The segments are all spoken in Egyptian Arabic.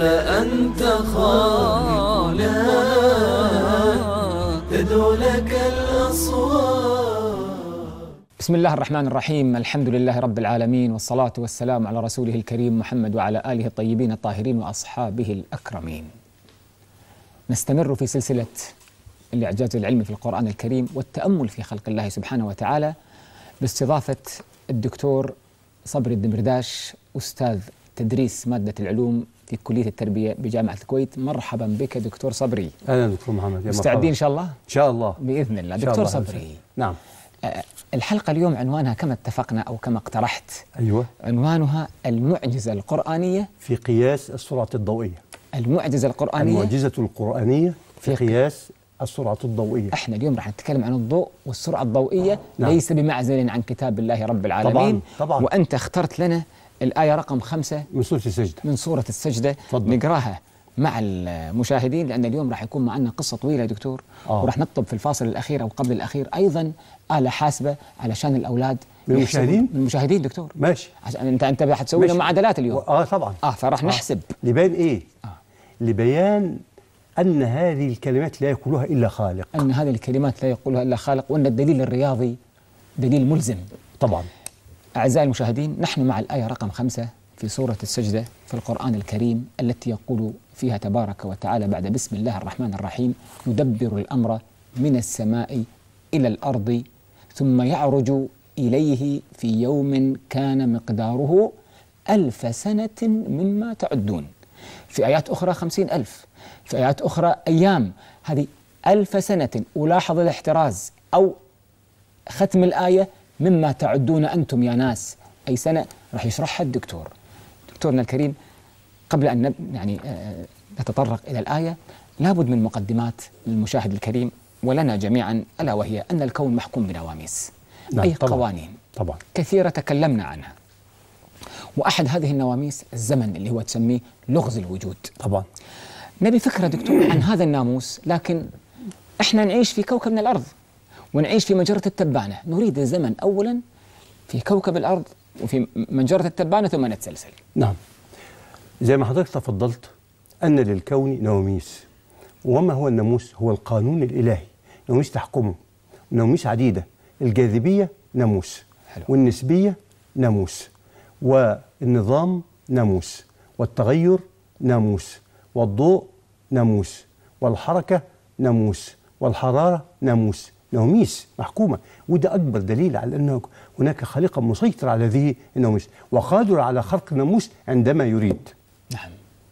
قل أنت خالقنا تدعو لك الأصوات بسم الله الرحمن الرحيم الحمد لله رب العالمين والصلاة والسلام على رسوله الكريم محمد وعلى آله الطيبين الطاهرين وأصحابه الأكرمين نستمر في سلسلة الإعجاز العلمي في القرآن الكريم والتأمل في خلق الله سبحانه وتعالى باستضافة الدكتور صبري الدمرداش أستاذ تدريس مادة العلوم في كلية التربية بجامعة الكويت مرحبا بك دكتور صبري اهلا دكتور محمد يا مستعدين إن مرحبا. شاء الله ان شاء الله بإذن الله إن شاء دكتور الله. صبري نعم آه، الحلقة اليوم عنوانها كما اتفقنا أو كما اقترحت ايوه عنوانها المعجزة القرآنية في قياس السرعه الضوئيه المعجزة القرآنية المعجزه القرانيه في في- قياس السرعه الضوئيه احنا اليوم راح نتكلم عن الضوء والسرعة الضوئية نعم. ليس بمعزل عن كتاب الله رب العالمين طبعاً. وأنت اخترت لنا الآية رقم خمسة من سوره السجده من سورة السجدة تفضل. نقراها مع المشاهدين لأن اليوم راح يكون معنا قصة طويلة يا دكتور آه. وراح نطلب في الفاصل الأخير أو قبل الأخير أيضا آلة حاسبة علشان الأولاد من يحسبوا- المشاهدين؟ من المشاهدين دكتور ماشي عشان انت انت حتسوي لهم ماشي. معادلات اليوم اه طبعا اه فراح نحسب لبيان ايه آه. لبيان ان هذه الكلمات لا يقولها الا خالق أن هذه الكلمات لا يقولها إلا خالق وأن الدليل الرياضي دليل ملزم طبعا أعزائي المشاهدين نحن مع الآية رقم خمسة في سورة السجدة في القرآن الكريم التي يقول فيها تبارك وتعالى بعد بسم الله الرحمن الرحيم يدبر الأمر من السماء إلى الأرض ثم يعرج إليه في يوم كان مقداره ألف سنة مما تعدون في آيات أخرى خمسين ألف في آيات أخرى أيام هذه ألف سنة ألاحظ الاحتراز أو ختم الآية مما تعدون أنتم يا ناس أي سنة راح يشرحها الدكتور دكتورنا الكريم قبل أن نب يعني آه، نتطرق إلى الآية لابد من مقدمات للمشاهد الكريم ولنا جميعا ألا وهي أن الكون محكوم بنواميس نعم، أي طبعاً. قوانين طبعا كثيرة تكلمنا عنها وأحد هذه النواميس الزمن اللي هو تسميه لغز الوجود طبعا نبي فكرة دكتور عن هذا الناموس لكن احنا نعيش في كوكب من الأرض ونعيش في مجرة التبانة نريد الزمن أولا في كوكب الأرض وفي مجرة التبانة ثم نتسلسل نعم زي ما حضرتك تفضلت أن للكون نواميس وما هو الناموس هو القانون الإلهي نواميس تحكمه نواميس عديدة الجاذبية ناموس حلو. والنسبية ناموس والنظام ناموس والتغير ناموس والضوء ناموس والحركة ناموس والحرارة ناموس نواميس محكومة وده أكبر دليل على أنه هناك خالقا مسيطر على هذه النواميس وقادر على خلق الناموس عندما يريد نعم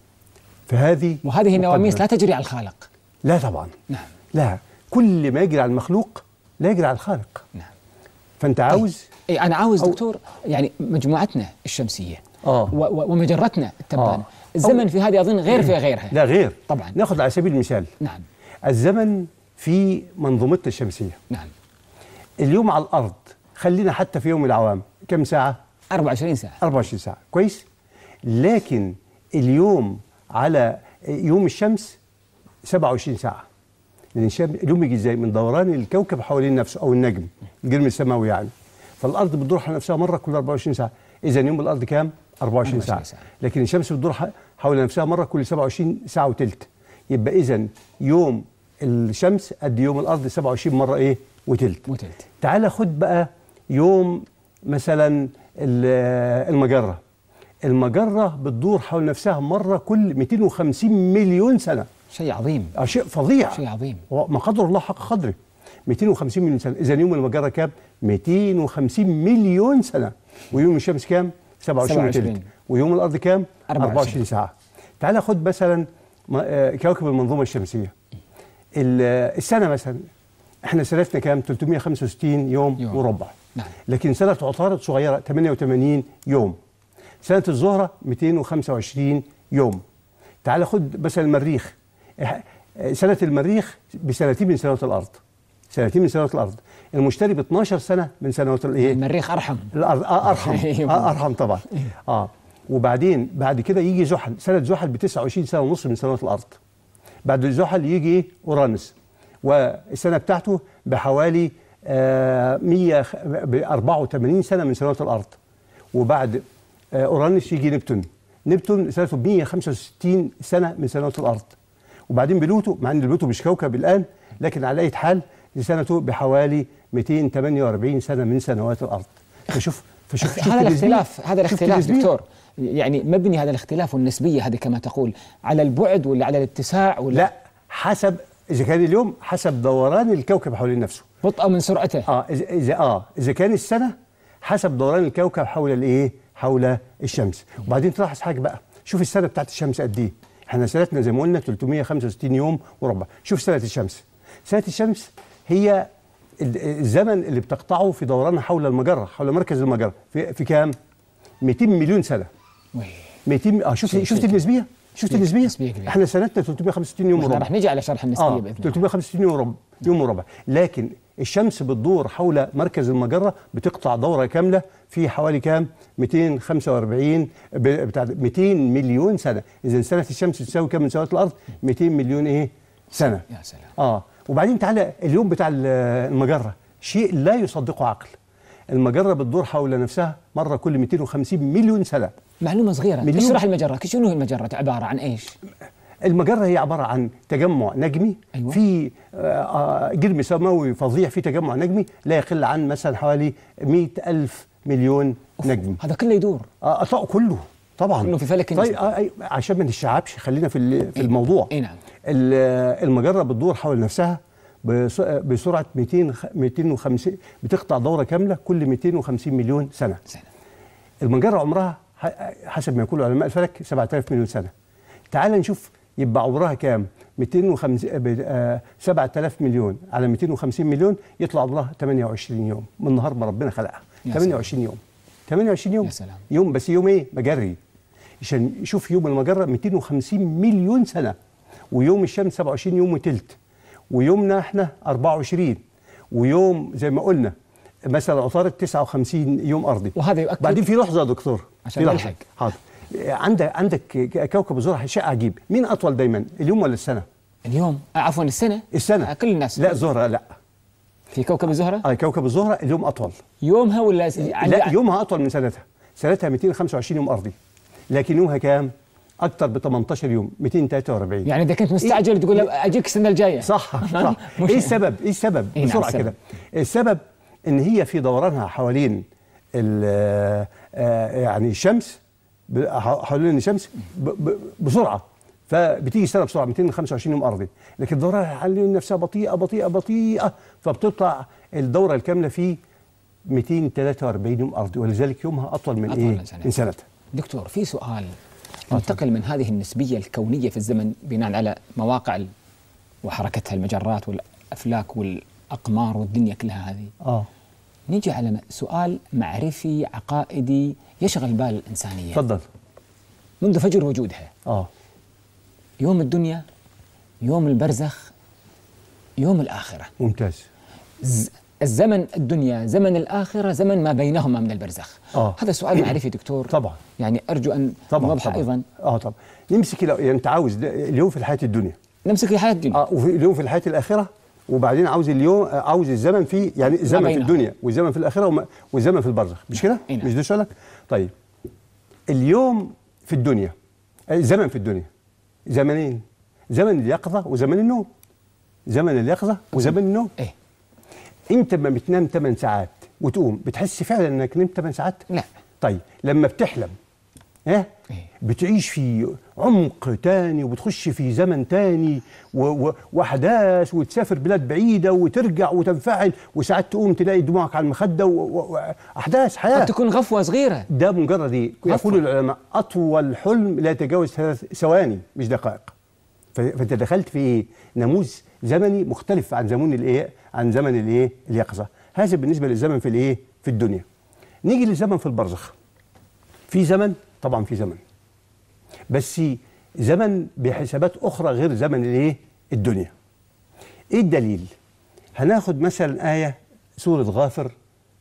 فهذه وهذه النواميس لا مقدمة. تجري على الخالق لا طبعا نعم لا كل ما يجري على المخلوق لا يجري على الخالق نعم فأنت عاوز أي أنا عاوز أو- دكتور يعني مجموعتنا الشمسية آه. و- و- ومجرتنا التبانة آه. الزمن في هذه أظن غير في غيرها لا غير طبعاً. ناخذ على سبيل المثال نعم الزمن في منظومتنا الشمسية نعم اليوم على الأرض خلينا حتى في يوم العوام كم ساعة؟ 24 ساعة 24 ساعة كويس لكن اليوم على يوم الشمس 27 ساعة لأن الشم- اليوم يجي ازاي من دوران الكوكب حوالين نفسه أو النجم الجرم السماوي يعني فالأرض بتدور حول نفسها مرة كل 24 ساعة إذا يوم الأرض كام؟ 24 ساعة 24 ساعة. لكن الشمس بتدور ح- حول نفسها مرة كل 27 ساعة وتلت يبقى إذا يوم الشمس قد يوم الأرض 27 مرة إيه؟ وتلت وتلت تعال خد بقى يوم مثلا ال- المجرة المجرة بتدور حول نفسها مرة كل 250 مليون سنة شيء عظيم آه، شيء فظيع شيء عظيم هو ما قدر الله حق قدره 250 مليون سنة إذا يوم المجرة كام 250 مليون سنة ويوم الشمس كام 27 27. وتلت ويوم الأرض كام 24. 24 ساعة تعال خد مثلا م- آه، كوكب المنظومة الشمسية ال- السنة مثلا احنا سنتنا كام 365 يوم, يوم. يوم. وربع نعم. لكن سنة عطارد صغيرة 88 يوم سنة الزهرة 225 يوم تعال خد مثلا المريخ إح- سنة المريخ بسنتين من سنوات الأرض سنتين من سنوات الأرض المشتري ب 12 سنة من سنوات الإيه؟ المريخ أرحم الارض آه ارحم أيوة. آه ارحم طبعا اه وبعدين بعد كده يجي زحل سنه زحل ب 29 سنه ونص من سنوات الارض بعد زحل يجي ايه اورانوس والسنه بتاعته بحوالي آه 100 ب 84 سنه من سنوات الارض وبعد آه اورانوس يجي نبتون نبتون سنته 165 سنه من سنوات الارض وبعدين بلوتو مع ان بلوتو مش كوكب الان لكن على اي حال سنته بحوالي 248 سنه من سنوات الارض فشوف فشوف شفت هذا النسبية؟ الاختلاف هذا شفت الاختلاف النسبية؟ دكتور يعني مبني هذا الاختلاف والنسبيه هذه كما تقول على البعد ولا على الاتساع ولا لا حسب اذا كان اليوم حسب دوران الكوكب حوالين نفسه بطء من سرعته اه اذا اذا اه اذا كان السنه حسب دوران الكوكب حول الايه حول الشمس وبعدين تلاحظ حاجه بقى شوف السنه بتاعت الشمس قد ايه احنا سنتنا زي ما قلنا 365 يوم وربع شوف سنه الشمس سنه الشمس هي ال- الزمن اللي بتقطعه في دورانها حول المجره حول مركز المجره في, في كام 200 مليون سنه وي. 200 اه شفت شيء- شفت شيء النسبيه شفت شيء- النسبيه نسبية كبيرة. احنا سنتنا 365 يوم واحنا وربع راح نجي على شرح النسبيه اه باذن الله 365 يوم وربع يوم وربع لكن الشمس بتدور حول مركز المجره بتقطع دوره كامله في حوالي كام 245 ب- بتاع 200 مليون سنه اذا سنه الشمس تساوي كام من سنوات الارض 200 مليون ايه سنه يا سلام اه وبعدين تعالى اليوم بتاع ال- المجره شيء لا يصدقه عقل المجره بتدور حول نفسها مره كل 250 مليون سنه معلومه صغيره مليون. اشرح المجره شنو هي المجره عباره عن ايش المجرة هي عبارة عن تجمع نجمي أيوة. في آه، آه، جرم سماوي فظيع في تجمع نجمي لا يقل عن مثلا حوالي مئة ألف مليون نجم هذا كله يدور آه، أطلقوا كله طبعا كله في فلك طيب النسبة. آه أي- عشان ما نشعبش خلينا في ال- في الموضوع إيه نعم. ال- آه، المجرة بتدور حول نفسها بس- آه، بسرعة 200 خ- 250 بتقطع دورة كاملة كل 250 مليون سنة سنة. المجرة عمرها ح- حسب ما يقول علماء الفلك 7000 مليون سنة تعال نشوف يبقى عمرها كام 250 ب- آه، 7000 مليون على 250 مليون يطلع عمرها 28 يوم من نهار ما ربنا خلقها يا 28 يوم 28 يوم يا سلام. يوم بس يوم ايه مجري عشان شوف يوم المجرة 250 مليون سنة ويوم الشمس 27 يوم وتلت ويومنا احنا 24 ويوم زي ما قلنا مثلا عطارد 59 يوم ارضي وهذا يؤكد بعدين في لحظه يا دكتور عشان في لحظة. نلحق. حاضر عندك عندك كوكب الزهره شيء عجيب مين اطول دايما اليوم ولا السنه اليوم آه عفوا السنه السنه آه كل الناس لا الزهره لا في كوكب الزهره آه كوكب الزهره اليوم اطول يومها ولا س- يعني لا يومها اطول من سنتها سنتها 225 يوم ارضي لكن يومها كام اكتر ب 18 يوم 243 يعني اذا كنت مستعجل تقول له اجيك السنه الجايه صح صح مش- ايه السبب ايه السبب إيه نعم، بسرعه السبب. كده السبب ان هي في دورانها حوالين ال- آه، يعني الشمس ب- ح- حوالين الشمس ب- ب- بسرعه فبتيجي السنه بسرعه 225 يوم ارضي لكن دورها حوالين نفسها بطيئه بطيئه بطيئه فبتطلع الدوره الكامله في 243 يوم ارضي ولذلك يومها اطول من أطول ايه من سنة. من سنتها دكتور في سؤال ننتقل من هذه النسبيه الكونيه في الزمن بناء على مواقع ال- وحركتها المجرات والافلاك والاقمار والدنيا كلها هذه اه نيجي على م- سؤال معرفي عقائدي يشغل بال الانسانيه اتفضل منذ فجر وجودها اه يوم الدنيا يوم البرزخ يوم الاخره ممتاز ز- الزمن الدنيا زمن الآخرة زمن ما بينهما من البرزخ آه. هذا سؤال معرفي دكتور طبعا. يعني أرجو أن طبعا نوضح طبعا. أيضا اه طبعا نمسك لو يعني انت عاوز ده- اليوم في الحياه الدنيا نمسك الحياة الدنيا اه وفي اليوم في الحياه الاخره وبعدين عاوز اليوم آه، عاوز الزمن في يعني الزمن في بينهم. الدنيا والزمن في الاخره وما- والزمن في البرزخ مش كده؟ إيه نعم. مش ده سؤالك؟ طيب اليوم في الدنيا آه، زمن في الدنيا زمنين زمن اليقظه وزمن النوم زمن اليقظه وزمن النوم إيه انت لما بتنام 8 ساعات وتقوم بتحس فعلا انك نمت 8 ساعات؟ لا طيب لما بتحلم ها إيه. بتعيش في عمق تاني وبتخش في زمن تاني و- و- واحداث وتسافر بلاد بعيده وترجع وتنفعل وساعات تقوم تلاقي دموعك على المخده واحداث حياه قد تكون غفوة صغيرة ده مجرد ايه؟ عفواً. يقول العلماء اطول حلم لا يتجاوز ثلاث ثواني مش دقائق ف- فانت دخلت في ايه؟ ناموس زمني مختلف عن زمن الايه؟ عن زمن الايه؟ اليقظه هذا بالنسبه للزمن في الايه؟ في الدنيا نيجي للزمن في البرزخ في زمن طبعا في زمن بس زمن بحسابات اخرى غير زمن الايه؟ الدنيا ايه الدليل؟ هناخد مثلا ايه سوره غافر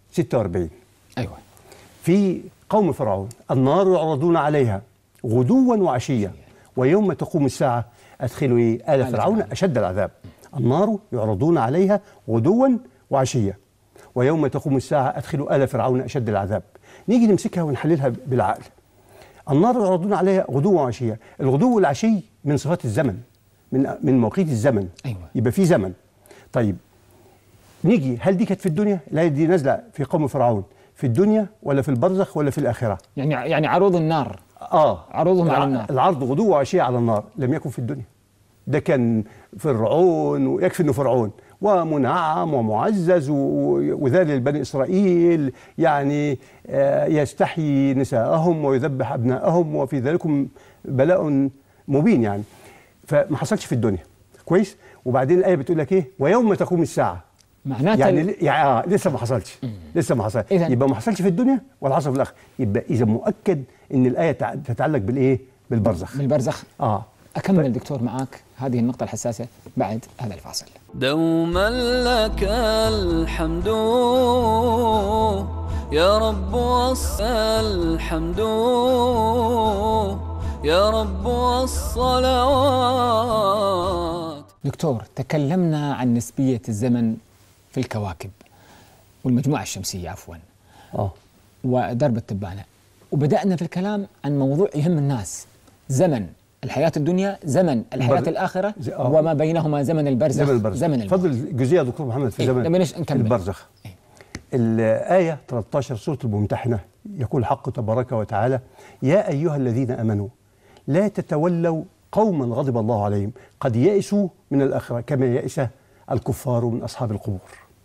46 أيوة في قوم فرعون النار يعرضون عليها غدوا وعشيا ويوم تقوم الساعة أدخلوا إيه؟ آل آل فرعون فرعون. أشد العذاب النار يعرضون عليها غدوا وعشيا ويوم تقوم الساعة أدخلوا آل فرعون أشد العذاب نيجي نمسكها ونحللها بالعقل النار يعرضون عليها غدوا وعشيا الغدو والعشي من صفات الزمن من من مواقيت الزمن أيوة. يبقى في زمن طيب نيجي هل دي كانت في الدنيا الآية دي نازلة في قوم فرعون في الدنيا ولا في البرزخ ولا في الآخرة يعني يعني عروض النار اه عروضهم على الع- النار. العرض غدو وعشية على النار لم يكن في الدنيا ده كان فرعون ويكفي انه فرعون ومنعم ومعزز و- و- وذلل بني اسرائيل يعني آه، يستحيي نساءهم ويذبح ابنائهم وفي ذلكم بلاء مبين يعني فما حصلش في الدنيا كويس وبعدين الايه بتقول لك ايه ويوم تقوم الساعه معناتها يعني ال- ل- يعني آه لسه ما حصلش لسه ما حصل إذن- يبقى ما حصلش في الدنيا ولا حصل في الاخره يبقى اذا مؤكد ان الايه تع- تتعلق بالايه بالبرزخ بالبرزخ اه اكمل دكتور معاك هذه النقطه الحساسه بعد هذا الفاصل دوما لك الحمد يا رب والحمد يا رب والصلوات دكتور تكلمنا عن نسبيه الزمن في الكواكب والمجموعه الشمسيه عفوا اه ودرب التبانه وبدانا في الكلام عن موضوع يهم الناس زمن الحياه الدنيا زمن الحياه البر- الاخره ز- آه. وما بينهما زمن البرزخ زمن البرزخ زمن الموت. فضل جزئيه يا دكتور محمد في إيه، زمن لما نش- نكمل. البرزخ إيه. الآية 13 سورة الممتحنة يقول الحق تبارك وتعالى يا أيها الذين آمنوا لا تتولوا قوما غضب الله عليهم قد يئسوا من الآخرة كما يئس الكفار من أصحاب القبور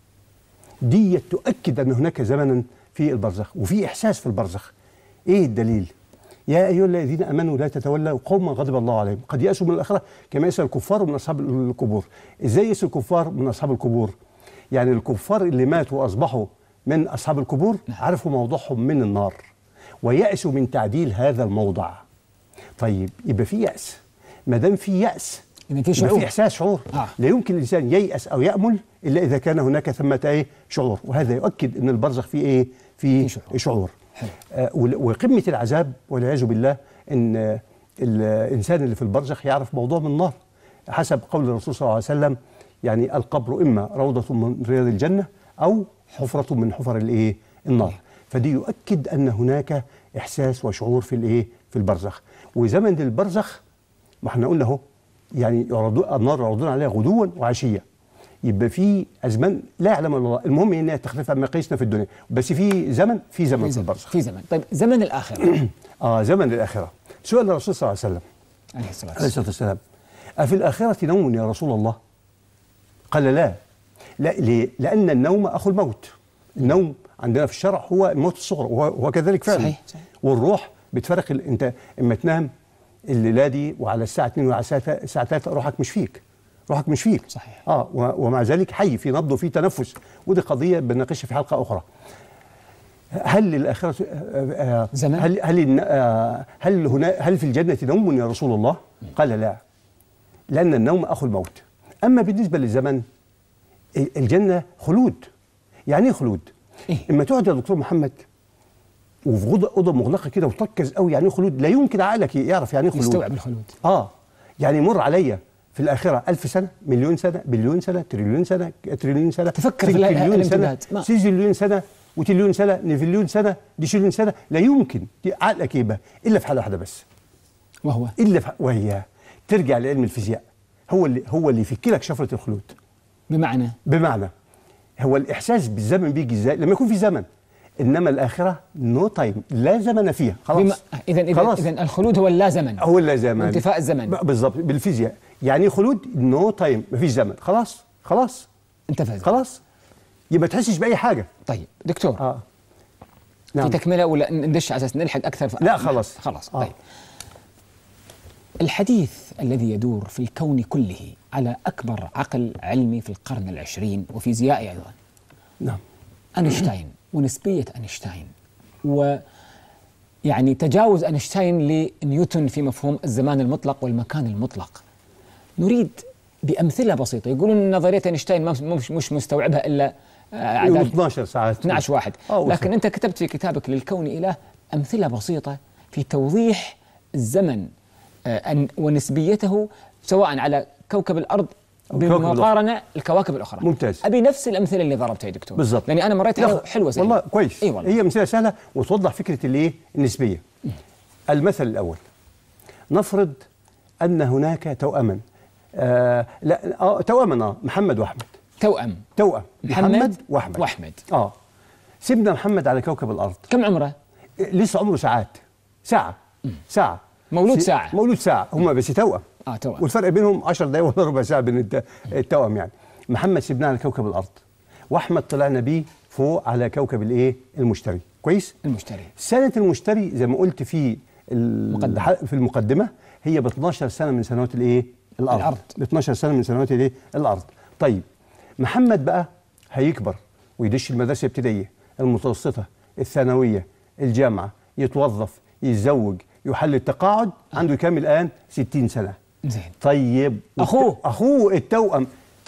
دي تؤكد أن هناك زمنا في البرزخ وفي إحساس في البرزخ إيه الدليل يا أيها الذين آمنوا لا تتولوا قوما غضب الله عليهم قد يأسوا من الآخرة كما يأس الكفار من أصحاب القبور إزاي يأس الكفار من أصحاب القبور يعني الكفار اللي ماتوا وأصبحوا من أصحاب القبور عرفوا موضعهم من النار ويأسوا من تعديل هذا الموضع طيب يبقى في يأس ما دام في يأس إذا في يبقى شعور. في إحساس شعور آه. لا يمكن الإنسان ييأس أو يأمل إلا إذا كان هناك ثمة إيه شعور وهذا يؤكد أن البرزخ فيه إيه فيه في شعور. شعور, شعور. حلو. آه ول- وقمة العذاب والعياذ بالله أن آه، الإنسان اللي في البرزخ يعرف موضوع من النار حسب قول الرسول صلى الله عليه وسلم يعني القبر إما روضة من رياض الجنة أو حفرة من حفر الإيه النار فدي يؤكد أن هناك إحساس وشعور في الإيه في البرزخ وزمن البرزخ ما احنا قلنا اهو يعني يعرضون النار يعرضون عليها غدوا وعشيا يبقى في ازمان لا يعلم الا الله المهم انها تختلف عما قيسنا في الدنيا بس في زمن في زمن في في زمن البرزخ في زمن طيب زمن الاخره اه زمن الاخره سؤال الرسول صلى الله عليه وسلم عليه الصلاه عليه والسلام الصلاه والسلام افي الاخره نوم يا رسول الله قال لا لا ليه؟ لان النوم اخو الموت النوم عندنا في الشرع هو الموت الصغرى وهو وهو كذلك فعلا صحيح، صحيح. والروح بتفرق ال- انت اما تنام الليله دي وعلى الساعه 2 وعلى الساعه 3 الساعه 3 روحك مش فيك روحك مش فيك صحيح. اه و- ومع ذلك حي في نبض وفي تنفس ودي قضيه بنناقشها في حلقه اخرى هل للآخرة آه، آه، زمن؟ هل هل الن- آه، هل هنا هل في الجنة نوم يا رسول الله؟ قال لا لأن النوم أخو الموت أما بالنسبة للزمن ال- الجنة خلود يعني إيه خلود؟ إيه؟ إما تقعد يا دكتور محمد وفي غض- أوضة مغلقة كده وتركز قوي يعني إيه خلود لا يمكن عقلك يعرف يعني إيه خلود يستوعب الخلود اه يعني مر عليا في الآخرة ألف سنة مليون سنة بليون سنة تريليون سنة تريليون سنة تفكر في ال- سكتريليون سنة الامتداد. ما- سيزليون سنة وتليون سنة نيفليون سنة ديشليون سنة لا يمكن دي عقلك يبقى إلا في حالة واحدة بس وهو إلا في وهي ترجع لعلم الفيزياء هو اللي هو اللي يفك لك شفرة الخلود بمعنى بمعنى هو الإحساس بالزمن بيجي إزاي لما يكون في زمن إنما الآخرة نو تايم لا زمن فيها خلاص بما اذا اذا خلاص. اذا الخلود هو اللا زمن هو لا زمن وانتفاء الزمن. ب- بالظبط بالفيزياء يعني إيه خلود نو تايم مفيش زمن خلاص خلاص انتفى الزمن. خلاص يبقى ما تحسش باي حاجه طيب دكتور اه في نعم تكمله ولا ندش على اساس نلحق اكثر ف... لا، خلاص. خلاص آه. طيب الحديث الذي يدور في الكون كله على اكبر عقل علمي في القرن العشرين وفيزيائي ايضا نعم أينشتاين ونسبية أينشتاين و يعني تجاوز أينشتاين لنيوتن في مفهوم الزمان المطلق والمكان المطلق نريد بأمثلة بسيطة يقولون إن نظرية أينشتاين ما- مش, مش مستوعبها إلا آه، يوم أعداد 12 ساعات 12 واحد آه، لكن أنت كتبت في كتابك للكون إله أمثلة بسيطة في توضيح الزمن آه، أن- ونسبيته سواء على كوكب الأرض أو كوكب الأخرى. بمقارنة الكواكب الأخرى ممتاز. أبي نفس الأمثلة اللي ضربتها يا دكتور بالظبط لأني أنا مريت لا، عليها حلوة سهلة والله كويس اي والله هي مثله سهله وتوضح فكره الايه النسبيه المثل الأول نفرض أن هناك توأما آه لا آه توأما آه محمد وأحمد توأم توأم محمد محمد وأحمد وأحمد. آه سيبنا محمد على كوكب الأرض كم عمره؟ لسه عمره ساعات ساعة ساعة مولود سي- ساعة. مولود ساعة هم بس توأم آه، توأم. والفرق بينهم 10 دقايق ولا ربع ساعة بين الت- التوأم يعني محمد سيبناه على كوكب الأرض وأحمد طلعنا بيه فوق على كوكب الإيه المشتري كويس المشتري سنة المشتري زي ما قلت في مقدمة. الح- في المقدمة هي ب 12 سنة من سنوات الإيه الأرض الأرض. ب 12 سنة من سنوات الإيه الأرض طيب محمد بقى هيكبر ويدش المدرسة الابتدائية المتوسطة الثانوية الجامعة يتوظف يتزوج يحل التقاعد عنده كام الآن 60 سنة زين طيب أخوه. أخوه التوأم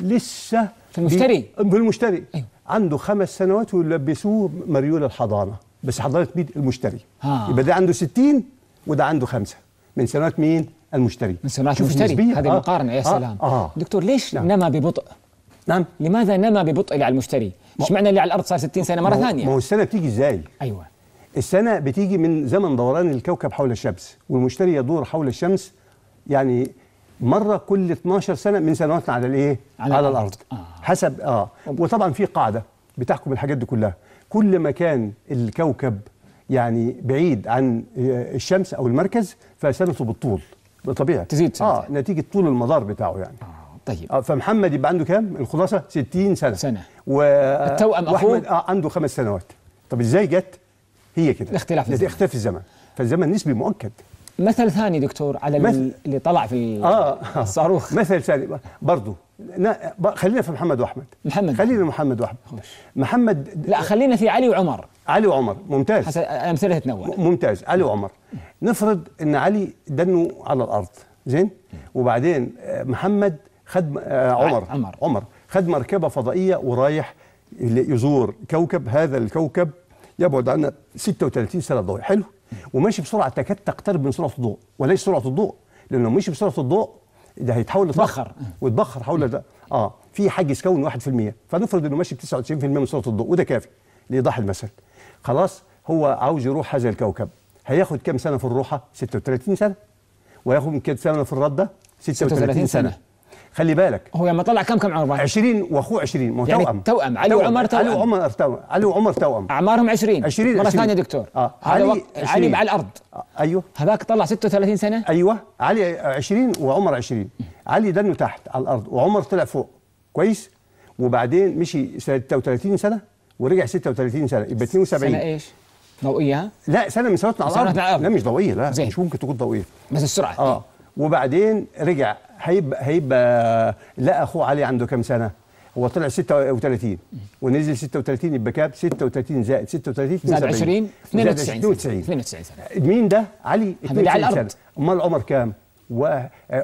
لسه في المشتري. بي- في المشتري أيوه. عنده خمس سنوات ويلبسوه مريول الحضانة بس حضانة مين المشتري آه. يبقى ده عنده 60 وده عنده خمسة من سنوات مين المشتري من سنوات شوف المشتري النسبية. هذه آه. المقارنة يا آه. سلام آه. دكتور ليش نعم. نما ببطء؟ نعم لماذا نما ببطء اللي على المشتري؟ ايش معنى اللي على الارض صار 60 سنه مره ما هو- ثانيه؟ ما هو السنة بتيجي ازاي ايوه السنة بتيجي من زمن دوران الكوكب حول الشمس والمشتري يدور حول الشمس يعني مرة كل 12 سنة من سنواتنا على الايه؟ على على, الأرض. الأرض آه. حسب اه وطبعا في قاعدة بتحكم الحاجات دي كلها كل ما كان الكوكب يعني بعيد عن آه، الشمس أو المركز فسنته بالطول بطبيعة تزيد سنتين. اه نتيجة طول المدار بتاعه يعني طيب آه فمحمد يبقى عنده كام؟ الخلاصة 60 سنة سنة. و... التوأم أخوه؟ وأحمد آه عنده خمس سنوات طب ازاي جت؟ هي كده الاختلاف ده الزمني. اختلاف الزمن فالزمن نسبي مؤكد مثل ثاني دكتور على مثل. ال- اللي طلع في اه الصاروخ مثل ثاني برضه نا- ب- خلينا في محمد واحمد محمد. خلينا محمد واحمد خوش. محمد لا خلينا في علي وعمر علي وعمر ممتاز حسب الامثله تتنوع م- ممتاز علي وعمر نفرض ان علي دنه على الارض زين وبعدين آه، محمد خد م- آه، عمر عمر. عمر خد مركبه فضائيه ورايح ل- يزور كوكب هذا الكوكب يبعد عنا 36 سنه ضوئيه حلو وماشي بسرعه تكاد تقترب من سرعه الضوء وليس سرعه الضوء لانه مشي بسرعه الضوء ده هيتحول لطاقه بخر. وتبخر حول ده اه في حاجز كون 1% فنفرض انه ماشي ب 99% من سرعه الضوء وده كافي لايضاح المثل خلاص هو عاوز يروح هذا الكوكب هياخد كام سنه في الروحه 36 سنه وياخد كام سنه في الرده 36 36 سنه, سنة. خلي بالك هو لما طلع كم كم عمره 20 واخوه 20 ما هو يعني توأم توأم. علي وعمر توأم. علي وعمر توأم علي وعمر توأم اعمارهم 20 20 مره 20. ثانيه دكتور آه. هذا علي وقت علي 20. على الارض آه. ايوه هذاك طلع 36 سنه ايوه علي 20 وعمر 20 علي دنه تحت على الارض وعمر طلع فوق كويس وبعدين مشي 36 سنه ورجع 36 سنه يبقى 72 سنه ايش؟ ضوئيه ها؟ لا سنه من سنواتنا على سنواتنا الارض على الأرض. لا مش ضوئيه لا زين. مش ممكن تكون ضوئيه بس السرعه اه وبعدين رجع هيبقى هيبقى لا اخوه علي عنده كام سنه هو طلع 36 ونزل 36 يبقى كام 36 زائد 36 زاد 72. 20 زائد 92 92 92 سنه مين ده علي هذا اللي على 92 الأرض. سنه امال عمر كام و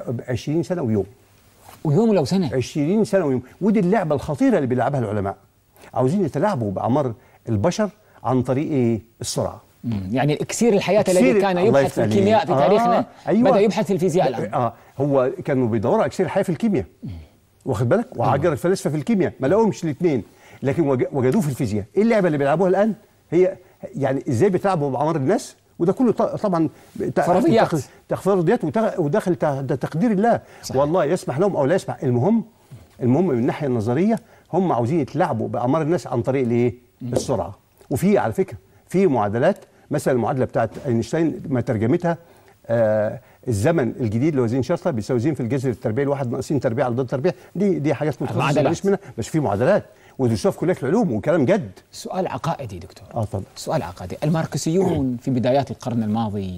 20 سنه ويوم ويوم لو سنه 20 سنه ويوم ودي اللعبه الخطيره اللي بيلعبها العلماء عاوزين يتلاعبوا باعمار البشر عن طريق ايه السرعه مم. يعني اكسير الحياه الذي إكسير- كان الله يبحث في يفتح عليك. الكيمياء في آه، تاريخنا أيوة. بدا يبحث في الفيزياء الان اه هو كانوا بيدوروا على اكسير الحياه في الكيمياء واخد بالك وعجر الفلاسفه في الكيمياء ما لقوهمش الاثنين لكن وج- وجدوه في الفيزياء ايه اللعبه اللي بيلعبوها الان هي يعني ازاي بتلعبوا باعمار الناس وده كله ط- طبعا ت- فرضيات. تخ- تخ- فرضيات وتغ- وداخل ت- ده تقدير الله صحيح. والله يسمح لهم او لا يسمح المهم المهم من الناحيه النظريه هم عاوزين يتلاعبوا باعمار الناس عن طريق الايه السرعه وفي على فكره في معادلات مثلا المعادله بتاعت اينشتاين ما ترجمتها آه الزمن الجديد اللي هو زين شرطه بيساوي زين في الجذر التربيعي الواحد ناقصين تربيع على ضد تربيع دي دي حاجات متخصصه معادلات. ماليش منها بس في معادلات ودرسوها في كليه العلوم وكلام جد سؤال عقائدي دكتور اه طبعا سؤال عقائدي الماركسيون في بدايات القرن الماضي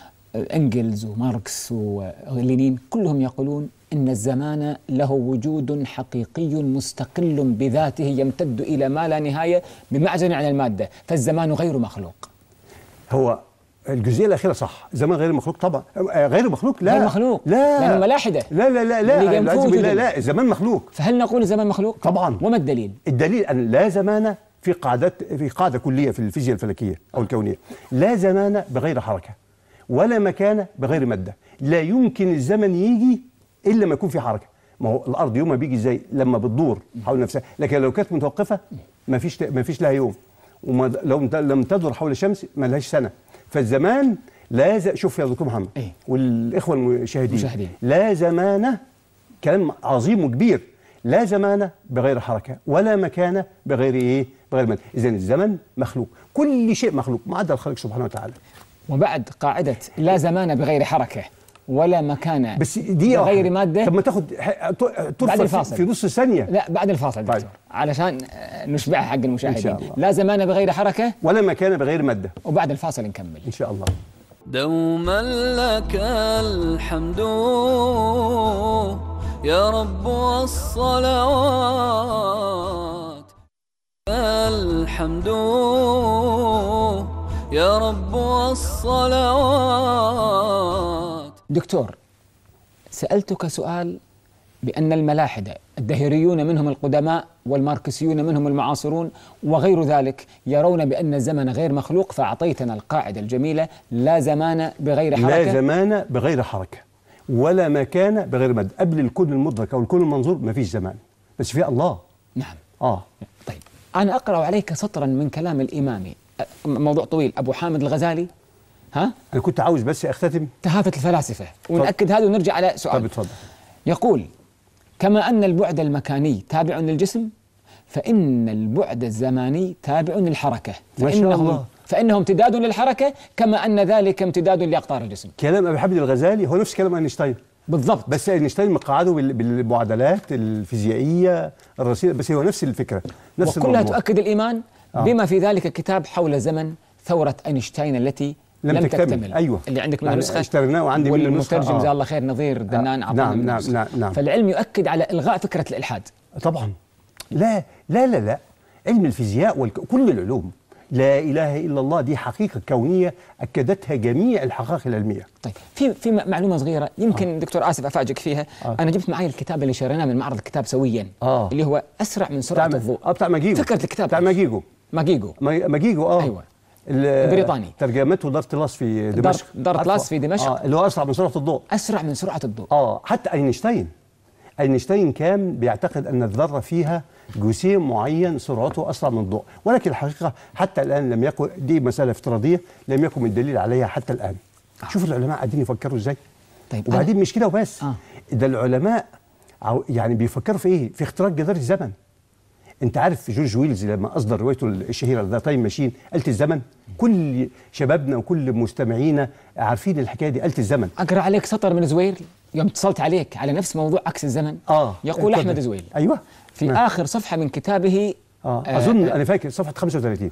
انجلز وماركس ولينين كلهم يقولون ان الزمان له وجود حقيقي مستقل بذاته يمتد الى ما لا نهايه بمعزل عن الماده فالزمان غير مخلوق هو الجزئيه الاخيره صح زمان غير مخلوق طبعا آه غير مخلوق لا غير مخلوق. لا لأنه ملاحدة. لا لا لا اللي لا ينفوه لازم- لا وجوده. لا الزمان مخلوق فهل نقول الزمان مخلوق طبعاً. وما الدليل الدليل ان لا زمان في قاعدات في قاعده كليه في الفيزياء الفلكيه او الكونيه لا زمان بغير حركه ولا مكان بغير ماده لا يمكن الزمن يجي الا ما يكون في حركه ما هو الارض يوم ما بيجي ازاي لما بتدور حول نفسها لكن لو كانت متوقفه ما فيش ما فيش لها يوم ولو لم تدور حول الشمس ما لهاش سنه فالزمان لا ز... شوف يا دكتور محمد إيه. والاخوه المشاهدين المشاهدين. لا زمان كلام عظيم وكبير لا زمان بغير حركه ولا مكان بغير ايه بغير من اذا الزمن مخلوق كل شيء مخلوق ما عدا الخالق سبحانه وتعالى وبعد قاعدة لا زمان بغير حركة ولا مكان بس دي بغير مادة طب ما تاخد ح- ت- بعد ترفع في- الفاصل. في نص ثانيه لا بعد الفاصل طيب. دكتور علشان آه، نشبعها حق المشاهدين إن شاء الله. لا زمان بغير حركة ولا مكان بغير ماده وبعد الفاصل نكمل ان شاء الله دوما لك الحمد يا رب والصلوات الحمد يا رب والصلوات دكتور سألتك سؤال بأن الملاحدة الدهريون منهم القدماء والماركسيون منهم المعاصرون وغير ذلك يرون بأن الزمن غير مخلوق فأعطيتنا القاعدة الجميلة لا زمان بغير لا حركة زمان بغير حركه ولا مكان بغير ماده قبل الكون المدرك او الكون المنظور ما فيش زمان بس في الله نعم اه طيب أنا أقرأ عليك سطرا من كلام الإمامي أ- موضوع طويل أبو حامد الغزالي ها انا كنت عاوز بس اختتم تهافت الفلاسفة ونأكد هذا ونرجع على طب سؤال اتفضل يقول كما أن البعد المكاني تابع للجسم فإن البعد الزماني تابع للحركة ما شاء فإنهم الله. فإنه امتداد للحركة كما أن ذلك امتداد لأقطار الجسم كلام ابي حامد الغزالي هو نفس كلام اينشتاين بالضبط بس اينشتاين مقعده بال- بالمعادلات الفيزيائيه الرصيده بس هو نفس الفكره نفس وكلها الموضوع تؤكد الإيمان آه. بما في ذلك كتاب حول زمن ثورة أينشتاين التي لم لم, تكتمل. تكتمل أيوة. اللي عندك منها يعني نسخة اشتريناه وعندي منه نسخة. والمترجم آه. جزاه الله خير نظير دنان أعطانا نعم، منه نعم، نسخة. نعم، نعم. فالعلم يؤكد على إلغاء فكرة الإلحاد طبعا لا لا لا لا علم الفيزياء وكل العلوم لا اله الا الله دي حقيقه كونيه اكدتها جميع الحقائق العلميه طيب في في م- معلومه صغيره يمكن آه. دكتور اسف افاجئك فيها آه. آه. انا جبت معي الكتاب اللي شريناه من معرض الكتاب سويا آه. اللي هو اسرع من سرعه بتاع الضوء اه بتاع ماجيجو فكره الكتاب بتاع ماجيجو ماجيجو ما- ماجيجو اه أيوة. ال- البريطاني. ترجمته دار طلاس في دمشق دار عارفه؟ طلاس في دمشق. اه اللي هو اسرع من سرعه الضوء اسرع من سرعه الضوء اه حتى اينشتاين اينشتاين كان بيعتقد ان الذره فيها جسيم معين سرعته اسرع من الضوء ولكن الحقيقه حتى الان لم يكن دي مساله افتراضيه لم يكن من دليل عليها حتى الان شوف العلماء قاعدين يفكروا ازاي طيب وبعدين أنا- مش كده وبس آه. ده العلماء عو- يعني بيفكروا في ايه في اختراق جدار الزمن انت عارف جورج ويلز لما اصدر روايته الشهيره ذا تايم ماشين آلة الزمن كل شبابنا وكل مستمعينا عارفين الحكايه دي آلة الزمن اقرا عليك سطر من زويل يوم اتصلت عليك على نفس موضوع عكس الزمن اه يقول اتفضل. احمد زويل ايوه في نعم. اخر صفحه من كتابه اه آه، اظن انا فاكر صفحه 35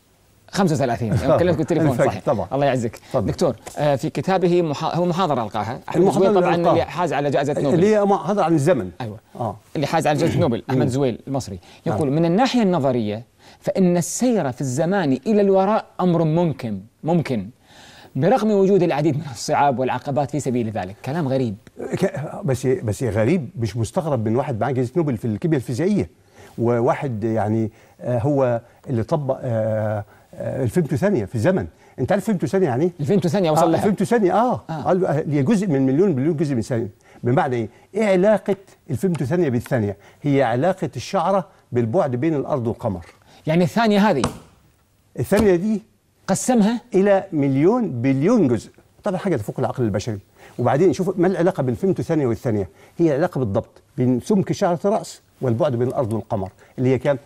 35 يوم كلمتك بالتليفون فاكر صح طبعا. الله يعزك اتفضل. دكتور آه في كتابه محا... هو محاضره القاها احمد المحاضرة زويل طبعا اللي ألقاها. اللي حاز على جائزه نوبل اللي هي محاضره عن الزمن ايوه اه اللي حاز على جائزه نوبل احمد زويل المصري يقول من الناحيه النظريه فان السير في الزمان الى الوراء امر ممكن ممكن برغم وجود العديد من الصعاب والعقبات في سبيل ذلك كلام غريب ك- بس بس غريب مش مستغرب من واحد معاه جائزه نوبل في الكيمياء الفيزيائيه وواحد يعني آه هو اللي طبق آه آه الفيمتو ثانيه في الزمن انت عارف فيمتو ثانيه يعني ايه؟ الفيمتو ثانيه وصل آه لها فيمتو ثانيه اه, آه. آه. آه. هي جزء من مليون مليون جزء من ثانيه بمعنى ايه؟ ايه علاقه الفيمتو ثانيه بالثانيه؟ هي علاقه الشعره بالبعد بين الارض والقمر يعني الثانيه هذه الثانيه دي قسمها الى مليون بليون جزء طبعا حاجه تفوق العقل البشري وبعدين شوف ما العلاقه بين الفيمتو ثانيه والثانيه هي علاقه بالضبط بين سمك شعره الراس والبعد بين الارض والقمر اللي هي كام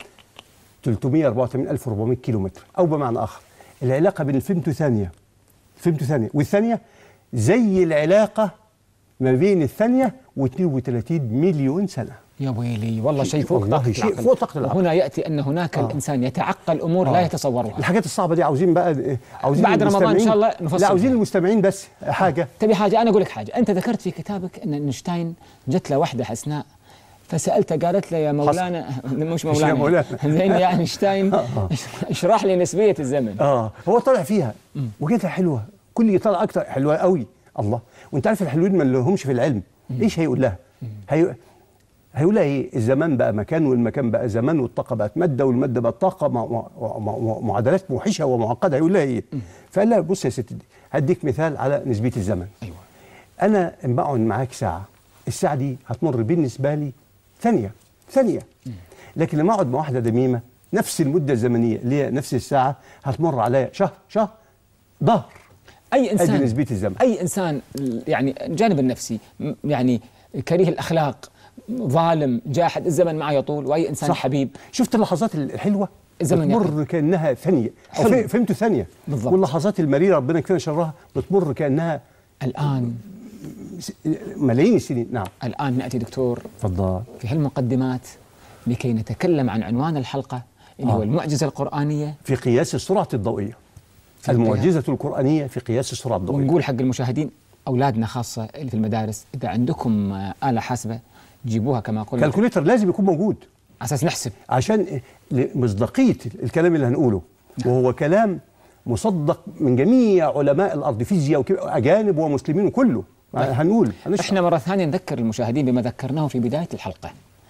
384400 كيلو متر او بمعنى اخر العلاقه بين الفيمتو ثانيه الفيمتو ثانيه والثانيه زي العلاقه ما بين الثانيه و32 مليون سنه يا ويلي والله شيء فوق والله طاقة شيء العقل. فوق طاقة العقل. وهنا ياتي ان هناك آه. الانسان يتعقل امور لا آه. يتصورها الحاجات الصعبه دي عاوزين بقى عاوزين بعد رمضان إن المستمعين- شاء الله نفصل لا عاوزين فيها. المستمعين بس حاجه تبي حاجه انا اقول لك حاجه انت ذكرت في كتابك ان اينشتاين جت له واحده حسناء فسالته قالت له يا مولانا مش مولانا يا مولانا. زين يا اينشتاين اشرح لي نسبيه الزمن اه هو طلع فيها وجدها حلوه كل طلع اكتر حلوه قوي الله وانت عارف الحلوين ما لهمش في العلم ايش هيقول لها هي... هيقول لها ايه الزمان بقى مكان والمكان بقى زمان والطاقه بقت ماده والماده بقت طاقه مع... مع... مع... مع... معادلات موحشه ومعقده هيقول لها ايه فقال لها بص يا ستي هديك مثال على نسبيه الزمن ايوه انا اما بقعد معاك ساعه الساعه دي هتمر بالنسبه لي ثانيه ثانيه لكن لما اقعد مع واحده دميمه نفس المده الزمنيه اللي هي نفس الساعه هتمر عليا شهر شهر ظهر اي انسان ادي نسبيه الزمن اي انسان يعني الجانب النفسي م- يعني كريه الاخلاق ظالم جاحد الزمن معه يطول واي انسان صح. حبيب شفت اللحظات الحلوه الزمن بتمر كانها ثانيه او حلو. في- فهمتوا ثانيه بالضبط. واللحظات المريره ربنا يكفينا شرها بتمر كانها الان س- ملايين السنين نعم الان ناتي دكتور تفضل في هالمقدمات لكي نتكلم عن عنوان الحلقه اللي آه. هو المعجزه القرانيه في قياس السرعه الضوئيه في المعجزه القرانيه في قياس السرعه الضوئيه ونقول حق المشاهدين اولادنا خاصه اللي في المدارس اذا عندكم آه، اله حاسبه جيبوها كما قلنا على كالكوليتر لازم يكون موجود اساس نحسب عشان مصداقيه الكلام اللي هنقوله وهو كلام مصدق من جميع علماء الارض فيزياء وك- اجانب ومسلمين وكله هنقول هنشرح احنا مرة ثانية نذكر المشاهدين بما ذكرناه في بداية الحلقة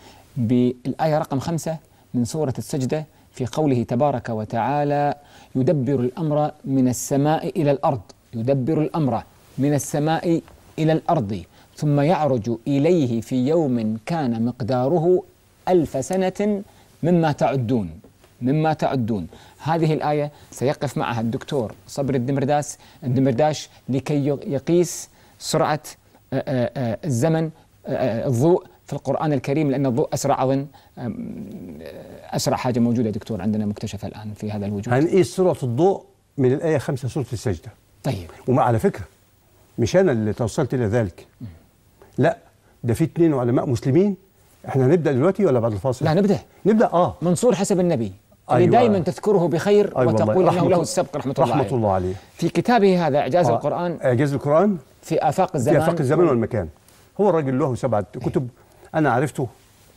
بالآية رقم خمسة من سورة السجدة في قوله تبارك وتعالى يدبر الأمر من السماء إلى الأرض يدبر الأمر من السماء إلى الأرض ثم يعرج إليه في يوم كان مقداره ألف سنة مما تعدون مما تعدون هذه الآية سيقف معها الدكتور صبر الدمرداس الدمرداش لكي يقيس سرعة آه، آه، آه، الزمن آه، آه، الضوء في القرآن الكريم لأن الضوء أسرع أظن آم، آه، أسرع حاجة موجودة دكتور عندنا مكتشفة الآن في هذا الوجود هنقيس سرعه الضوء من الايه 5 سوره السجده طيب وعلى فكره مش انا اللي توصلت الى ذلك لا ده في اثنين علماء مسلمين احنا هنبدا دلوقتي ولا بعد الفاصل لا نبدأ نبدا اه منصور حسب النبي اللي أيوة. دائما تذكره بخير أيوة والله. وتقول أنه رحمة له الله- السبق رحمة الله رحمه عليه الله عليه في كتابه هذا إعجاز آه، القرآن اعجاز القران في آفاق في الزمان افاق الزمان والمكان هو الراجل له سبعه كتب انا عرفته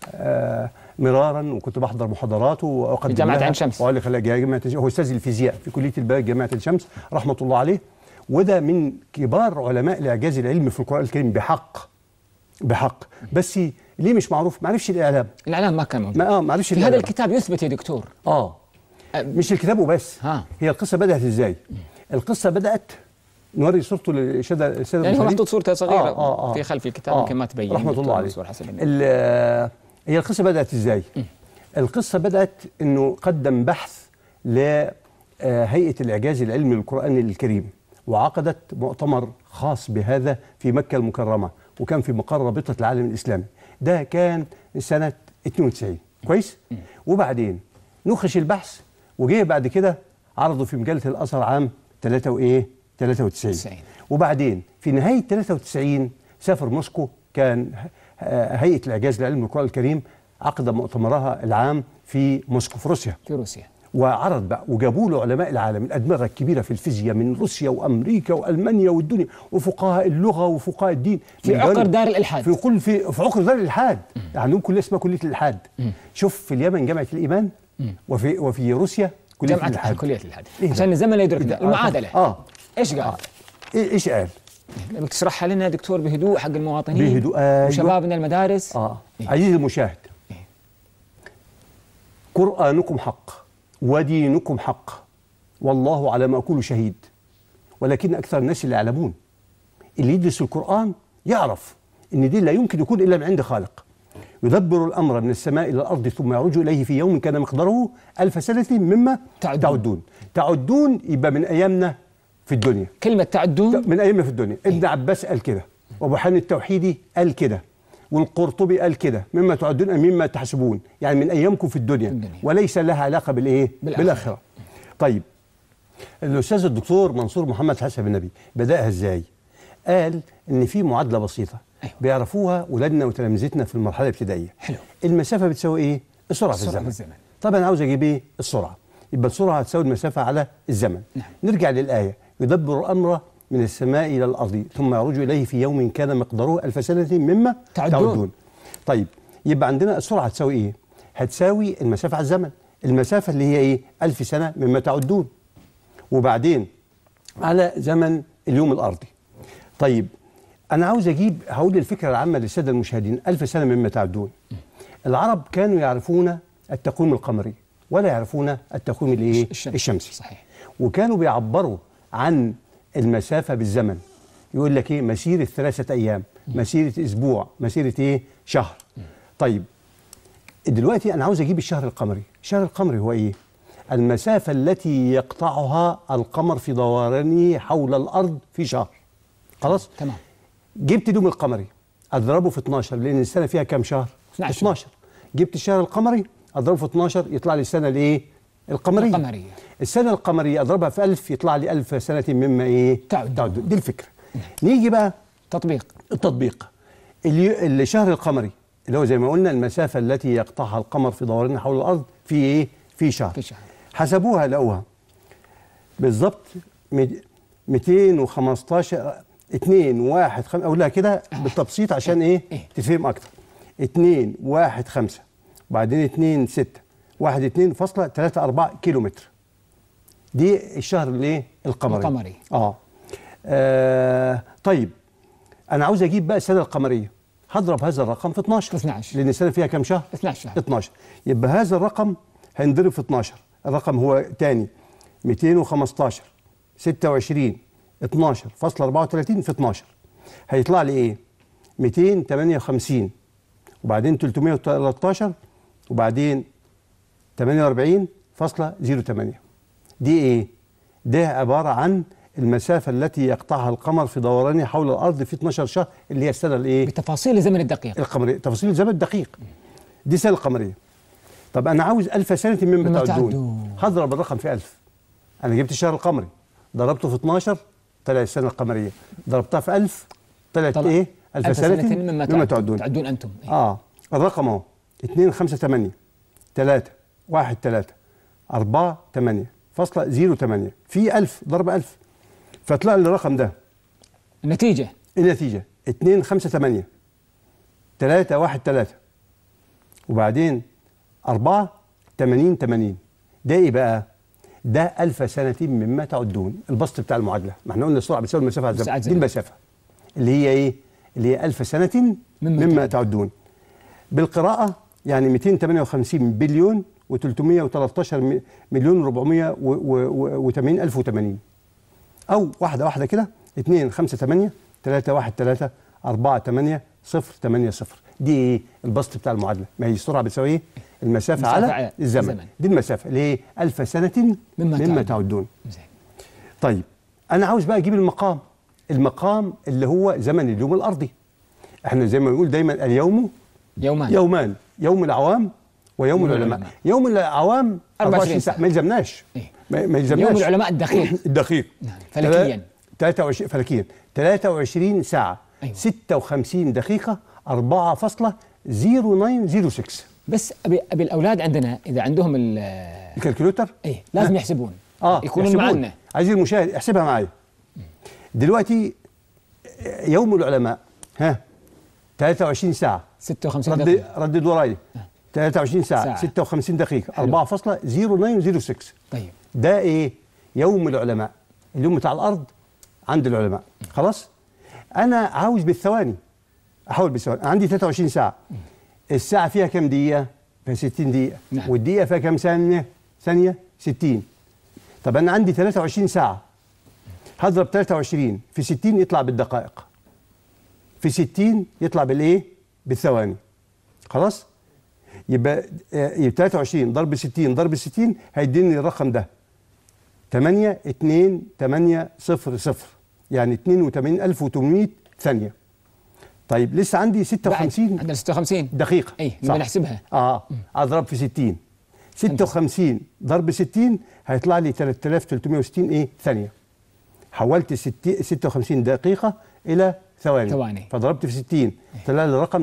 آه مرارا وكنت بحضر محاضراته واقدم في جامعة لها. عين شمس. وقال لي خليها جامعه هو استاذ الفيزياء في كليه البلد جامعه الشمس رحمه الله عليه وده من كبار علماء الاعجاز العلمي في القران الكريم بحق بحق بس ليه مش معروف ما عرفش الاعلام الإعلام ما كان موجود ما اه ما عرفش في هذا الإعلام. الكتاب يثبت يا دكتور اه مش الكتاب وبس ها. هي القصه بدات ازاي القصه بدات نوري صورته للساده الساده يعني هو المشاهدين. محطوط صورته صغيرة آه آه آه. في خلف الكتاب يمكن ما تبين رحمه دكتور الله عليه منصور حسب النبي. ال- آه، هي القصه بدات ازاي القصه بدات انه قدم بحث لهيئه الاعجاز العلمي للقران الكريم وعقدت مؤتمر خاص بهذا في مكه المكرمه وكان في مقر رابطه العالم الاسلامي ده كان سنه 92 كويس وبعدين نخش البحث وجه بعد كده عرضه في مجله الازهر عام 3 وايه 93 90. وبعدين في نهايه 93 سافر موسكو كان ه- هيئه الاعجاز العلمي للقران الكريم عقد مؤتمرها العام في موسكو في روسيا في روسيا وعرض بقى وجابوا له علماء العالم الادمغه الكبيره في الفيزياء من روسيا وامريكا والمانيا والدنيا وفقهاء اللغه وفقهاء الدين في من عقر جانب- دار الإلحاد. في كل في في عقر دار الالحاد عندهم كليه اسمها كليه الالحاد شوف في اليمن جامعه الايمان وفي وفي روسيا كليه جامعة الالحاد كلية الإلحاد إيه ده؟ عشان الزمن لا يدركنا إيه ده؟ المعادلة اه ايش قال؟ إيه- ايش قال؟ بدك تشرحها لنا دكتور بهدوء حق المواطنين بهدوء، أيوة. وشبابنا المدارس اه إيه؟ عزيزي المشاهد إيه؟ قرآنكم حق ودينكم حق والله على ما أقول شهيد ولكن أكثر الناس لا يعلمون اللي يدرس القرآن يعرف إن دي لا يمكن يكون إلا من عند خالق يدبر الأمر من السماء إلى الأرض ثم يعرج إليه في يوم كان مقداره ألف سنة مما تعدون. تعدون تعدون يبقى من أيامنا في الدنيا كلمة تعدون من ايام في الدنيا ابن عباس قال كده وابو حامد التوحيدي قال كده والقرطبي قال كده مما تعدون أم مما تحسبون يعني من ايامكم في الدنيا, الدنيا. وليس لها علاقه بالايه بالآخرة. بالاخره طيب الاستاذ الدكتور منصور محمد حسن النبي بداها ازاي قال ان في معادله بسيطه أيوة. بيعرفوها ولادنا وتلامذتنا في المرحله الابتدائيه حلو. المسافه بتساوي ايه السرعه في السرعة الزمن, في الزمن. طب انا عاوز اجيب ايه السرعه يبقى السرعه هتساوي المسافه على الزمن نعم. نرجع للايه يدبر الامر من السماء الى الارض ثم يعرج اليه في يوم كان مقداره الف سنه مما تعدون. تعدون طيب يبقى عندنا السرعه هتساوي ايه هتساوي المسافه على الزمن المسافه اللي هي ايه ألف سنه مما تعدون وبعدين على زمن اليوم الارضي طيب انا عاوز اجيب هقول الفكره العامه للساده المشاهدين ألف سنه مما تعدون العرب كانوا يعرفون التقويم القمري ولا يعرفون التقويم الايه الشمس. الشمسي صحيح وكانوا بيعبروا عن المسافه بالزمن يقول لك ايه مسيره ثلاثه ايام مسيره اسبوع مسيره ايه شهر طيب دلوقتي انا عاوز اجيب الشهر القمري الشهر القمري هو ايه المسافة التي يقطعها القمر في دورانه حول الأرض في شهر خلاص تمام جبت دوم القمري اضربه في 12 لان السنه فيها كام شهر 12. 12 جبت الشهر القمري اضربه في 12 يطلع لي السنه الايه القمريه القمرية. السنه القمريه اضربها في 1000 يطلع لي 1000 سنه مما ايه تعد. دي الفكره نيجي بقى تطبيق التطبيق اليو- الشهر القمري اللي هو زي ما قلنا المسافه التي يقطعها القمر في دورانه حول الارض في ايه في شهر في شهر. حسبوها لقوها بالظبط مد- 215 2 1 5 اقولها كده بالتبسيط عشان ايه إيه. تفهم اكتر 2 1 5 وبعدين 2 6 1 2 فاصلة 3 4 كيلو متر دي الشهر الايه القمري القمري. اه, آه طيب انا عاوز اجيب بقى السنه القمريه هضرب هذا الرقم في 12 12. لان السنه فيها كام شهر 12 شهر 12 يبقى هذا الرقم هينضرب في 12 الرقم هو تاني 215 26 12 فاصلة 34 في 12 هيطلع لي ايه 258 وبعدين 313 وبعدين 48 فاصلة 08 دي ايه ده عبارة عن المسافة التي يقطعها القمر في دورانه حول الأرض في 12 شهر اللي هي السنة الايه بتفاصيل الزمن الدقيق القمرية تفاصيل الزمن دقيق دي السنة القمرية طب أنا عاوز ألف سنة مما مما تعدون تعدون. هضرب الرقم في ألف أنا جبت الشهر القمري ضربته في 12 طلع السنة القمرية ضربتها في ألف طلعت طلع إيه ألف سنة مما, مما تعدون تعدون أنتم إيه. آه الرقم أهو 2 5 8 3 1 3 4 8 فاصلة 0 8 في 1000 ضرب 1000 فطلع لي الرقم ده النتيجة النتيجة 2 5 8 3 1 3 وبعدين 4 80 80 ده ايه بقى؟ ده ألف سنة مما تعدون البسط بتاع المعادلة ما احنا قلنا السرعة بتساوي المسافة على الزمن مساعد دي زمن. المسافة اللي هي ايه؟ اللي هي ألف سنة مما مما, تعدون بالقراءة يعني 258 بليون و313 مليون 480 ألف و80 أو واحدة واحدة كده 2 5 8 3 1 3 4 8 0 8 0 دي ايه البسط بتاع المعادلة ما هي السرعة بتساوي ايه المسافة مسافة على على الزمن الزمن. دي المسافة اللي هي ألف سنة مما مما, تعدون. مما تعدون زين طيب أنا عاوز بقى أجيب المقام المقام اللي هو زمن اليوم الأرضي احنا زي ما بنقول دايما اليوم يومان يومان يوم العوام ويوم يوم العلماء العلماء. يوم العوام 24 ساعة. ساعة ما يلزمناش إيه. ما ما يلزمناش يوم العلماء الدقيق الدقيق نعم، فلكياً. 23 فلكيا 23 ساعة أيوة. 56 دقيقة 4.0906 بس أبي, أبي الأولاد عندنا إذا عندهم ال الكالكوليتر إيه لازم يحسبون اه يكونون يحسبون. معنا عايز المشاهد احسبها معايا دلوقتي يوم العلماء ها 23 ساعة 56 رد دقيقة ردد ورايا 23 ساعة, ساعة. 56 دقيقة حلو. 4.0906 طيب ده ايه يوم العلماء اليوم بتاع الارض عند العلماء خلاص انا عاوز بالثواني احاول بالثواني عندي 23 ساعه الساعه فيها كام دقيقه فيها 60 دقيقه نعم. والدقيقه فيها كام ثانيه ثانيه 60 طب انا عندي 23 ساعه هضرب 23 في 60 يطلع بالدقائق في 60 يطلع بالايه بالثواني خلاص يبقى آه، يبقى 23 ضرب 60 ضرب 60 هيديني الرقم ده 8 2 8 0 0 يعني 82800 ثانية طيب لسه عندي بعد 56 عندنا 56 دقيقة اي صح. نبغى نحسبها اه اضرب في 60 56 ضرب 60 هيطلع لي 3360 ايه ثانية حولت 60 56 دقيقة إلى ثواني ثواني. فضربت في 60 طلع لي رقم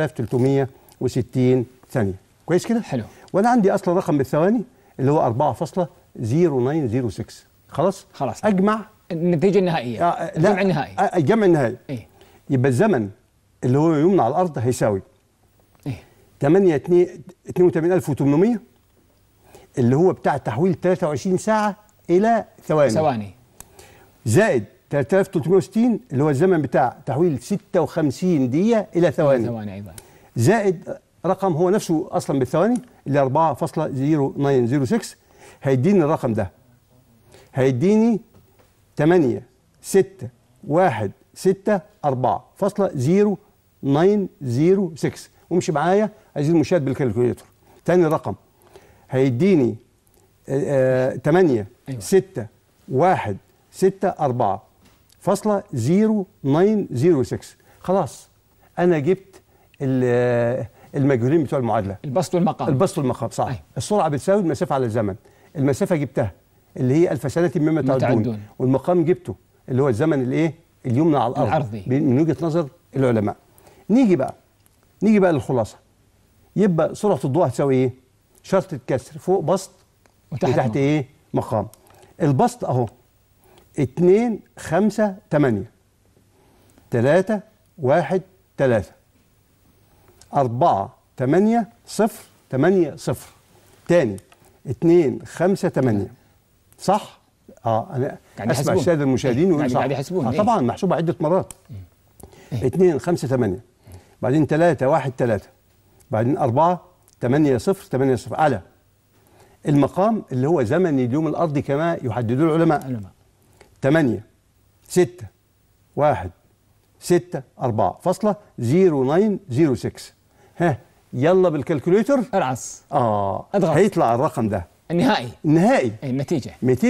3360 ثانية كويس كده؟ حلو. وانا عندي اصلا رقم بالثواني اللي هو 4.0906 خلاص؟ خلاص. اجمع النتيجة النهائية آه الجمع النهائي آه الجمع النهائي ايه يبقى الزمن اللي هو يمنع على الارض هيساوي ايه 8 82800 اللي هو بتاع تحويل 23 ساعة إلى ثواني ثواني زائد 3360 اللي هو الزمن بتاع تحويل 56 دقيقة إلى ثواني ثواني أيضا زائد رقم هو نفسه أصلا بالثواني اللي 4.0906 هيديني الرقم ده هيديني 8 6 1 6 4 فاصلة 0906 وامشي معايا عايزين المشاهد بالكالكوليتر تاني رقم هيديني 8 أيوة. 6 1 6 4 فاصلة 0906 خلاص انا جبت ال- المجهولين بتوع المعادله البسط والمقام البسط والمقام صح أيوة. السرعه بتساوي المسافه على الزمن المسافه جبتها اللي هي ألف سنه مما مما تعدون تعدون. والمقام جبته اللي هو الزمن الايه اليمنى على الارض العرضي. ب- من وجهه نظر العلماء نيجي بقى نيجي بقى للخلاصه يبقى سرعه الضوء هتساوي ايه شرطه كسر فوق بسط وتحت وتحت مقام. ايه مقام البسط اهو 2 5 8 3 1 3 4 8 0 8 0 تاني 2 5 8 صح؟ اه انا قاعد اسمع يحسبون. الساده المشاهدين إيه، يقولوا قاعد- صح قاعد يحسبون، آه إيه. طبعا محسوبه عده مرات 2 5 8 بعدين 3 1 3 بعدين 4 8 0 8 0 على المقام اللي هو زمن اليوم الارضي كما يحدده العلماء علماء 8 6 1 6 4 فاصلة 0906 ها يلا بالكالكوليتر ارعص اه اضغط. هيطلع الرقم ده النهائي النهائي أي النتيجة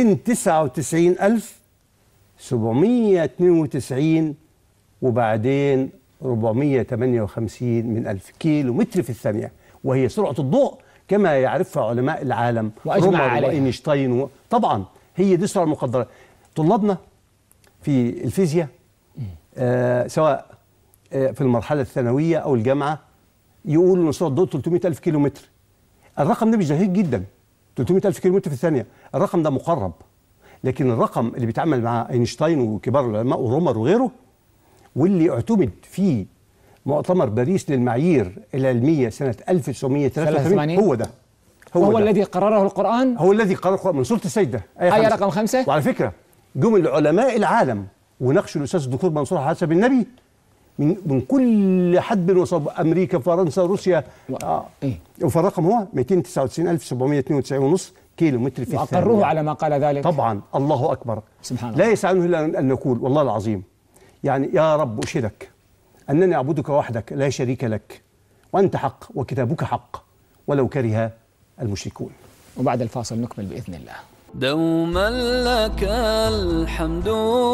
299792 وبعدين 458 من ألف كيلو متر في الثانية وهي سرعة الضوء كما يعرفها علماء العالم وأجمع رومر عليها. وأينشتاين و... طبعا هي دي السرعة المقدرة طلابنا في الفيزياء آه سواء آه في المرحلة الثانوية أو الجامعة يقولوا إن سرعة الضوء 300 ألف كيلو متر الرقم ده مش دقيق جدا 300 ألف كيلو متر في الثانية الرقم ده مقرب لكن الرقم اللي بيتعامل مع اينشتاين وكبار العلماء ورومر وغيره واللي اعتمد في مؤتمر باريس للمعايير العلمية سنة 1983 هو ده وهو ده. الذي قرره القرآن هو الذي قرر القرآن من سورة السجدة آية رقم خمسة وعلى فكرة جم العلماء العالم وناقشوا الأستاذ الدكتور منصور حسب النبي من من كل حد وصب أمريكا فرنسا روسيا و- آه. إيه. فالرقم هو 299792 ونص كيلو متر في الثانية وأقروه على ما قال ذلك طبعا الله أكبر سبحان الله لا يسعني إلا أن نقول والله العظيم يعني يا رب أشهدك أنني أعبدك وحدك لا شريك لك وأنت حق وكتابك حق ولو كره المشركون وبعد الفاصل نكمل بإذن الله دوما لك الحمد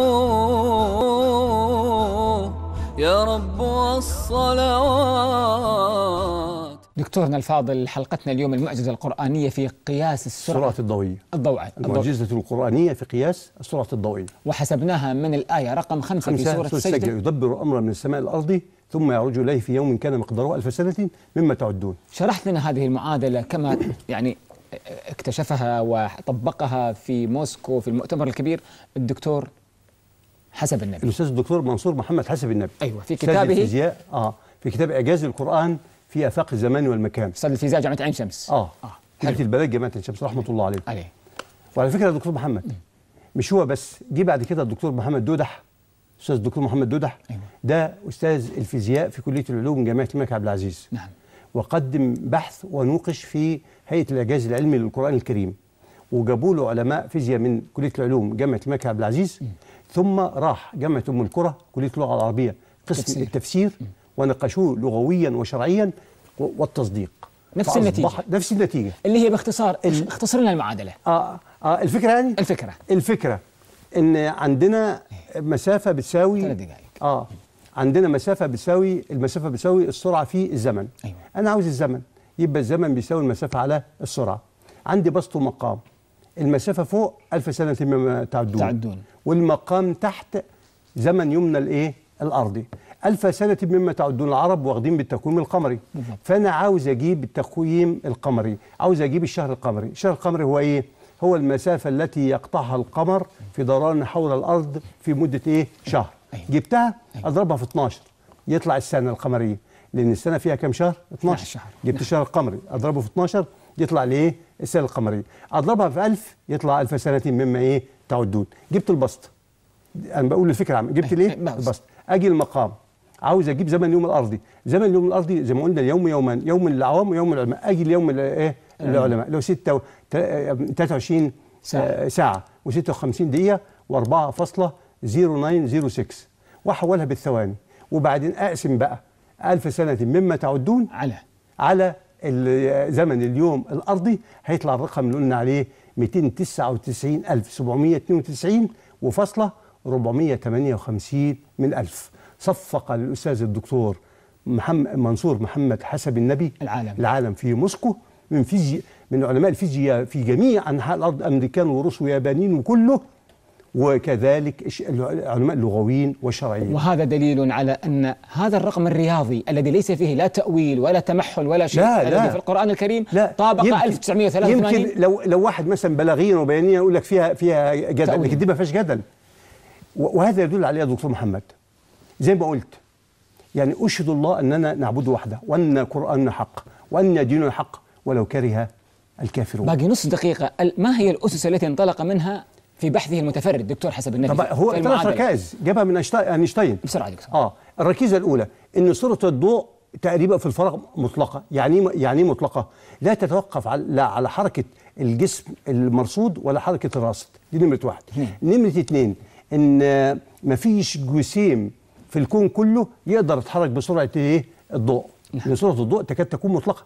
يا رب والصلوات دكتورنا الفاضل حلقتنا اليوم المعجزة القرآنية في قياس السرعة السرعة الضوئية الضوئية الضوء. المعجزة القرآنية في قياس السرعة الضوئية وحسبناها من الآية رقم خمسة في خمسة سورة سورة السجدة السجدة يدبر الأمر من السماء الأرض ثم يعرج إليه في يوم كان مقداره ألف سنة مما تعدون شرحت لنا هذه المعادلة كما يعني اكتشفها وطبقها في موسكو في المؤتمر الكبير الدكتور حسب النبي الأستاذ الدكتور منصور محمد حسب النبي أيوة في أستاذ كتابه الفيزياء آه في كتاب إعجاز القرآن في آفاق الزمان والمكان أستاذ الفيزياء جامعة عين شمس آه آه، كلية حلو. البلد جامعة الشمس رحمة الله عليه عليه وعلى فكرة يا دكتور محمد مش هو بس جه بعد كده الدكتور محمد دودح أستاذ الدكتور محمد دودح أيوة. ده أستاذ الفيزياء في كلية العلوم جامعة الملك عبد العزيز نعم وقدم بحث ونوقش في هيئة الإعجاز العلمي للقرآن الكريم وجابوا له علماء فيزياء من كلية العلوم جامعة الملك عبد العزيز ثم راح جامعة أم القرى كلية اللغة العربية قسم تفسير. التفسير, التفسير وناقشوه لغويا وشرعيا و- والتصديق نفس فأصبح- النتيجة. نفس النتيجة اللي هي باختصار اختصر لنا المعادلة آه آه الفكرة يعني الفكرة الفكرة ان عندنا مسافة بتساوي ثلاث دقائق. اه عندنا مسافة بتساوي المسافة بتساوي السرعة في الزمن أيوة. انا عاوز الزمن يبقى الزمن بيساوي المسافة على السرعة عندي بسط ومقام المسافة فوق ألف سنة مما تعدون تعدون. والمقام تحت زمن يمنى الايه الارضي ألف سنة مما تعدون العرب واخدين بالتقويم القمري بالضبط. فأنا عاوز أجيب التقويم القمري عاوز أجيب الشهر القمري الشهر القمري هو إيه؟ هو المسافة التي يقطعها القمر في دوران حول الأرض في مدة إيه؟ شهر أيوة. جبتها أضربها في 12 يطلع السنة القمرية لأن السنة فيها كم شهر؟ 12 شهر. جبت الشهر القمري أضربه في 12 يطلع لإيه؟ السنة القمرية أضربها في 1000 يطلع 1000 سنة مما إيه؟ تعدون جبت البسط انا بقول الفكره عامه جبت أيوة، ليه بس. البسط اجي المقام عاوز اجيب زمن اليوم الارضي زمن اليوم الارضي زي ما قلنا اليوم يومان يوم للعوام ويوم للعلماء اجي اليوم ال- ايه العلماء لو 6 و- تا- 23 ساعة. ساعه, ساعة و56 دقيقه و4.0906 واحولها بالثواني وبعدين اقسم بقى 1000 سنه مما تعدون على على ال- زمن اليوم الارضي هيطلع الرقم اللي قلنا عليه 299792 وفاصله 458 من ألف صفق الأستاذ الدكتور محمد منصور محمد حسب النبي العالم. العالم في موسكو من فيزياء من علماء الفيزياء في جميع أنحاء الأرض أمريكان وروس ويابانيين وكله وكذلك الش- العلماء اللغويين والشرعيين وهذا دليل على أن هذا الرقم الرياضي الذي ليس فيه لا تأويل ولا تمحل ولا شيء لا، لا. الذي في القرآن الكريم لا طابق يمكن- 1983 يمكن لو لو واحد مثلا بلاغيا وبيانيا يقول لك فيها فيها جدل تأويل. لكن دي ما فيهاش جدل و- وهذا يدل عليه يا دكتور محمد زي ما قلت يعني اشهد الله اننا نعبد وحده وان قراننا حق وان ديننا حق ولو كره الكافرون باقي نص دقيقة ال- ما هي الأسس التي انطلق منها في بحثه المتفرد دكتور حسب النبي طب هو في ثلاث المعادلة؟ ركائز جابها من أينشتاين- اينشتاين بسرعة يا دكتور اه الركيزه الاولى ان سرعه الضوء تقريبا في الفراغ مطلقه يعني إيه- يعني إيه مطلقه لا تتوقف على لا على حركه الجسم المرصود ولا حركه الراصد دي نمره واحد نمره اتنين ان آه، مفيش جسيم في الكون كله يقدر يتحرك بسرعه ايه الضوء لان سرعه الضوء تكاد تكون مطلقه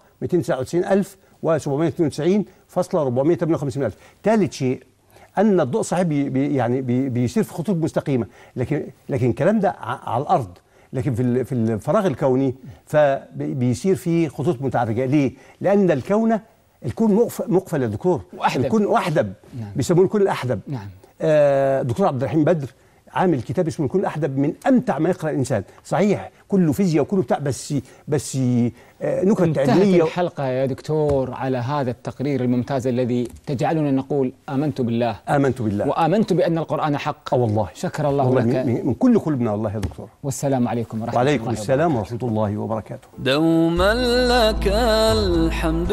299792 فاصلة 458 ألف ثالث شيء ان الضوء صحيح بي بي يعني بي بيسير في خطوط مستقيمه لكن لكن الكلام ده ع- على الارض لكن في ال- في الفراغ الكوني فبيسير في خطوط متعرجه ليه؟ لان الكون الكون مقف- مقفل يا دكتور وأحدب. الكون احدب نعم. بيسموه الكون الاحدب نعم. آه دكتور عبد الرحيم بدر عامل كتاب اسمه الكون الاحدب من امتع ما يقرا الانسان صحيح كله فيزياء وكله بتاع بس بس آه نكت انتهت علميه الحلقة يا دكتور على هذا التقرير الممتاز الذي تجعلنا نقول آمنت بالله امنت بالله وآمنت بأن القرآن حق اه والله شكر الله والله لك من, من- من كل قلوبنا والله يا دكتور والسلام عليكم ورحمة وعليكم الله السلام ورحمة الله وبركاته دوما لك الحمد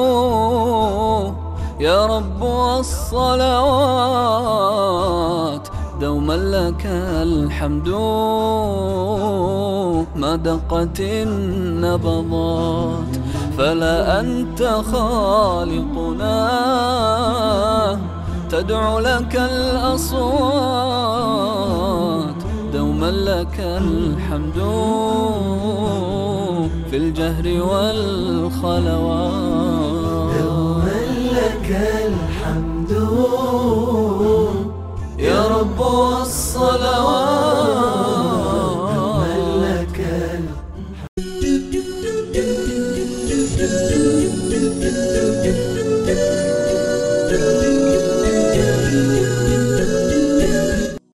يا رب والصلوات دوما لك الحمد ما دقت النبضات فلا أنت خالقنا تدعو لك الأصوات دوما لك الحمد في الجهر والخلوات دوما لك الحمد